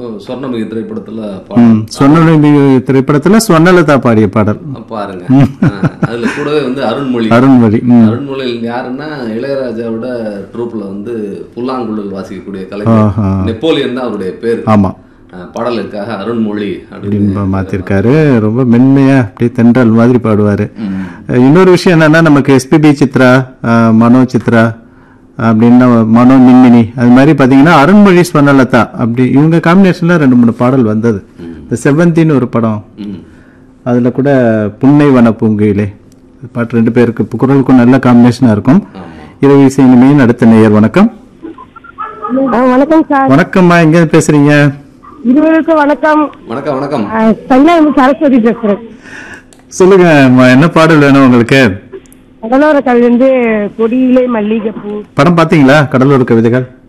சொர்ணமிகு திரைப்படத்துல பாடல் ம், சொன்னலி திரைப்படத்துல சொன்னலதா பாடிய பாடல் பாருங்க ஆ, அதுல கூடவே வந்து அருண்மொழி அருண்மொழி ம். அருண்மொழி யாருன்னா இளையராஜாவோட ட்ரூப்ல வந்து புல்லாங்குழல் வாசிக்கக்கூடிய கலைஞர் ஆஹா. நெப்போலியன் தான் அவருடைய பேர் ஆமா ஆ, பாடலுக்காக அருண்மொழி அப்படின்னு அப்படின்னு மாத்திருக்காரு ரொம்ப மென்மையா அப்படியே தென்றல் மாதிரி பாடுவாரு ம். அஹ் இன்னொரு விஷயம் என்னன்னா நமக்கு எஸ்பிபி சித்ரா அஹ் மனோ சித்ரா அப்படின்னா மனோ மின்மினி அது மாதிரி பாத்தீங்கன்னா அருண்மொழி ஸ்வர்ணலதா அப்படி இவங்க காம்பினேஷன்ல ரெண்டு மூணு பாடல் வந்தது இந்த செவ்வந்தின்னு ஒரு படம் ம். அதுல கூட புன்னை வன பூங்குயிலே பாட்டு ரெண்டு பேருக்கு குரலுக்கும் நல்ல காம்பினேஷனா இருக்கும் ஆமா இரவு இசை இனிமையின் அடுத்த நேயர் வணக்கம் ஆ, வணக்கம் சார் வணக்கம்மா எங்க பேசுறீங்க இருவருக்கும் வணக்கம் வணக்கம் வணக்கம் ஆ, தஞ்சாவூர் சரஸ்வதி பேசுறேன் சொல்லுங்க அம்மா, என்ன பாடல் வேணும் உங்களுக்கு கடலோர கல்வி வந்து கொடியிலே மல்லிகைப்பூ படம் பாத்தீங்களா கடலூர் கவிதைகள்